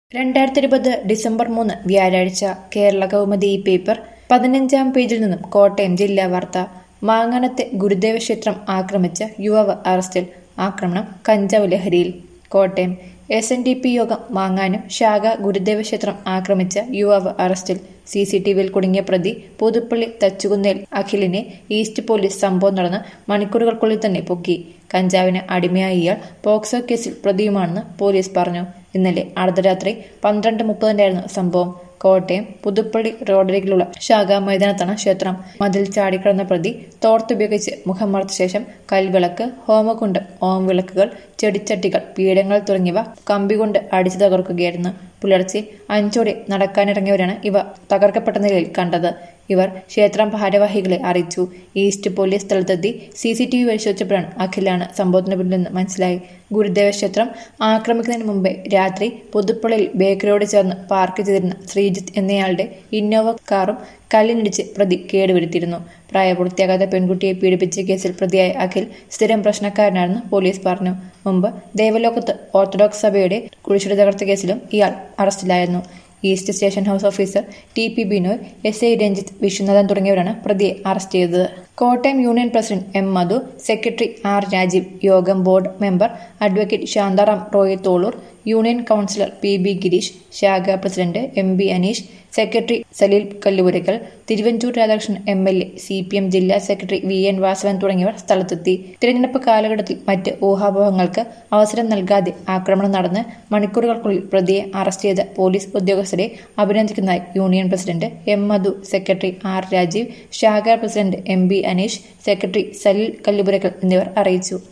രണ്ടായിരത്തി ഇരുപത് ഡിസംബർ മൂന്ന് വ്യാഴാഴ്ച കേരള കൗമുദി ഈ പേപ്പർ പതിനഞ്ചാം പേജിൽ നിന്നും കോട്ടയം ജില്ലാ വാർത്ത മാങ്ങാനത്തെ ഗുരുദേവ ക്ഷേത്രം ആക്രമിച്ച യുവാവ് അറസ്റ്റിൽ ആക്രമണം കഞ്ചാവ് ലഹരിയിൽ Kottayam S N D P Yogam മാങ്ങാനും ശാഖ ഗുരുദേവ ക്ഷേത്രം ആക്രമിച്ച യുവാവ് അറസ്റ്റിൽ സി സി ടി വിയിൽ കുടുങ്ങിയ പ്രതി പുതുപ്പള്ളി തച്ചുകുന്നേൽ അഖിലിനെ ഈസ്റ്റ് പോലീസ് സംഭവം നടന്ന് മണിക്കൂറുകൾക്കുള്ളിൽ തന്നെ പൊക്കി കഞ്ചാവിന് അടിമയായ ഇയാൾ പോക്സോ കേസിൽ പ്രതിയുമാണെന്ന് പോലീസ് പറഞ്ഞു ഇന്നലെ അർദ്ധരാത്രി പന്ത്രണ്ട് മുപ്പതിനായിരുന്നു സംഭവം കോട്ടയം പുതുപ്പള്ളി റോഡരികിലുള്ള ശാഖാ മൈതാനത്താണ് ക്ഷേത്രം മതിൽ ചാടിക്കടന്ന പ്രതി തോർത്തുപയോഗിച്ച് മുഖം മറച്ച ശേഷം കൽവിളക്ക് ഹോമകുണ്ടം ഓം വിളക്കുകൾ ചെടിച്ചട്ടികൾ പീഠങ്ങൾ തുടങ്ങിയവ കമ്പികൊണ്ട് അടിച്ചു തകർക്കുകയായിരുന്നു പുലർച്ചെ അഞ്ചോടെ നടക്കാനിറങ്ങിയവരാണ് ഇവ തകർക്കപ്പെട്ട നിലയിൽ കണ്ടത് ഇവർ ക്ഷേത്രം ഭാരവാഹികളെ അറിയിച്ചു ഈസ്റ്റ് പോലീസ് സ്ഥലത്തെത്തി സി സി ടി വി പരിശോധിച്ചപ്പോഴാണ് അഖിലാണ് സംഭവത്തിന് പിന്നിലെന്ന് മനസ്സിലായി ഗുരുദേവ ക്ഷേത്രം ആക്രമിക്കുന്നതിന് മുമ്പേ രാത്രി പുതുപ്പള്ളിയിൽ ബേക്കറിയോട് ചേർന്ന് പാർക്ക് ചെയ്തിരുന്ന ശ്രീജിത്ത് എന്നയാളുടെ ഇന്നോവ കാറും കല്ലിനിടിച്ച് പ്രതി കേടുവരുത്തിയിരുന്നു പ്രായപൂർത്തിയാകാത്ത പെൺകുട്ടിയെ പീഡിപ്പിച്ച കേസിൽ പ്രതിയായ അഖിൽ സ്ഥിരം പ്രശ്നക്കാരനാണെന്ന് പോലീസ് പറഞ്ഞു മുമ്പ് ദേവലോകത്ത് ഓർത്തഡോക്സ് സഭയുടെ കുഴിച്ചിട് തകർത്ത കേസിലും ഇയാൾ അറസ്റ്റിലായിരുന്നു East station house officer T P Binoy S I Ranjith Viswanathan തുടങ്ങിയവരാണ് പ്രതിയെ അറസ്റ്റ് ചെയ്തത് Kottayam union president M Madhu secretary R Rajeev Yogam board member advocate Santharam Roy Tholoor union councillor P B Gireesh ശാഖ president M B Aneesh secretary Saleel Kallupurakkal Thiruvanchoor Radhakrishnan M L A C P M ജില്ലാ secretary V N Vasavan തുടങ്ങിയവർ സ്ഥലത്തെത്തി തിരഞ്ഞെടുപ്പ് കാലഘട്ടത്തിൽ മറ്റ് ഊഹാപോഹങ്ങൾക്ക് അവസരം നൽകാതെ ആക്രമണം നടന്ന് മണിക്കൂറുകൾക്കുള്ളിൽ പ്രതിയെ അറസ്റ്റ് ചെയ്ത പോലീസ് ഉദ്യോഗസ്ഥരെ അഭിനന്ദിക്കുന്നതായി union president M Madhu secretary R Rajeev ശാഖ president M B Aneesh secretary Saleel Kallupurakkal എന്നിവർ അറിയിച്ചു